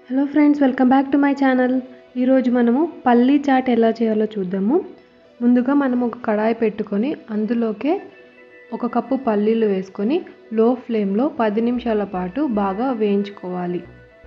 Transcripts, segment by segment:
hello friends welcome back to my channel ఈరోజు మనము పల్లీ చాట్ ఎలా చేయాలో చూద్దాము ముందుగా మనం ఒక కడాయి పెట్టుకొని అందులోకే ఒక కప్పు పల్లీలు వేసుకొని లో ఫ్లేమ్లో పది నిమిషాల పాటు బాగా వేయించుకోవాలి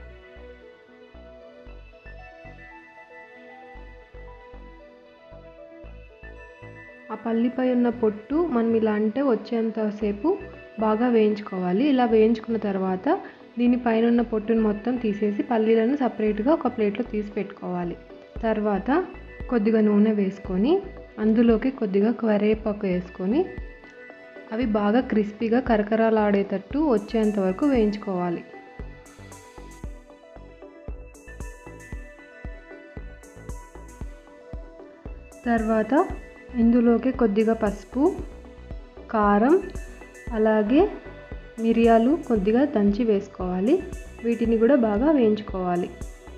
ఆ పల్లిపై ఉన్న పొట్టు మనం ఇలా అంటే వచ్చేంతసేపు బాగా వేయించుకోవాలి ఇలా వేయించుకున్న తర్వాత దీనిపైన ఉన్న పొట్టును మొత్తం తీసేసి పల్లీలను సపరేట్గా ఒక ప్లేట్లో తీసి పెట్టుకోవాలి తర్వాత కొద్దిగా నూనె వేసుకొని అందులోకి కొద్దిగా కరివేపాకు వేసుకొని అవి బాగా క్రిస్పీగా కరకరలాడేటట్టు వచ్చేంత వరకు వేయించుకోవాలి తర్వాత ఇందులోకి కొద్దిగా పసుపు కారం అలాగే మిరియాలు కొద్దిగా దంచి వేసుకోవాలి వీటిని కూడా బాగా వేయించుకోవాలి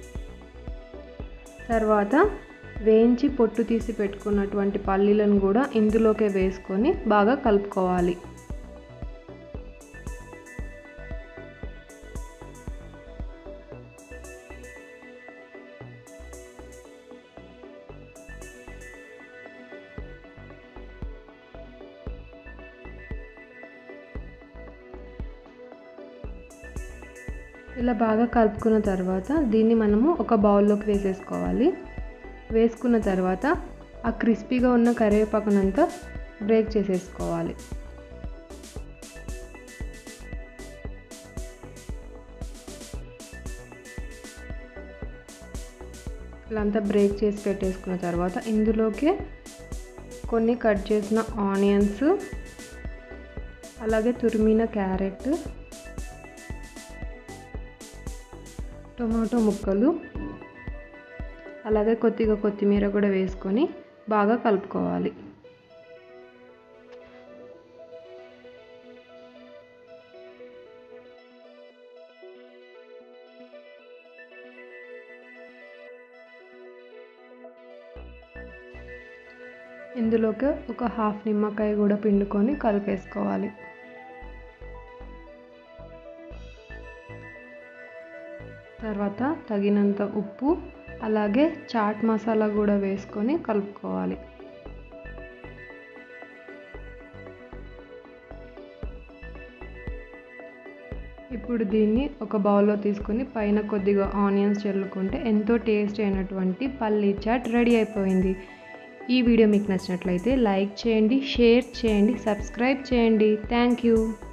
తర్వాత వేయించి పొట్టు తీసి పెట్టుకున్నటువంటి పల్లీలను కూడా ఇందులోకే వేసుకొని బాగా కలుపుకోవాలి ఇలా బాగా కలుపుకున్న తర్వాత దీన్ని మనము ఒక బౌల్లోకి వేసేసుకోవాలి వేసుకున్న తర్వాత ఆ క్రిస్పీగా ఉన్న కరివేపాకునంతా బ్రేక్ చేసేసుకోవాలి ఇలా అంతా బ్రేక్ చేసి పెట్టేసుకున్న తర్వాత ఇందులోకి కొన్ని కట్ చేసిన ఆనియన్స్ అలాగే తురిమిన క్యారెట్ టొమాటో ముక్కలు అలాగే కొద్దిగా కొత్తిమీర కూడా వేసుకొని బాగా కలుపుకోవాలి ఇందులోకి ఒక హాఫ్ నిమ్మకాయ కూడా పిండుకొని కలిపేసుకోవాలి తర్వాత తగినంత ఉప్పు అలాగే చాట్ మసాలా కూడా వేసుకొని కలుపుకోవాలి ఇప్పుడు దీన్ని ఒక బౌల్లో తీసుకొని పైన కొద్దిగా ఆనియన్స్ చల్లుకుంటే ఎంతో టేస్ట్ అయినటువంటి పల్లీ చాట్ రెడీ అయిపోయింది ఈ వీడియో మీకు నచ్చినట్లయితే లైక్ చేయండి షేర్ చేయండి సబ్స్క్రైబ్ చేయండి థ్యాంక్ యూ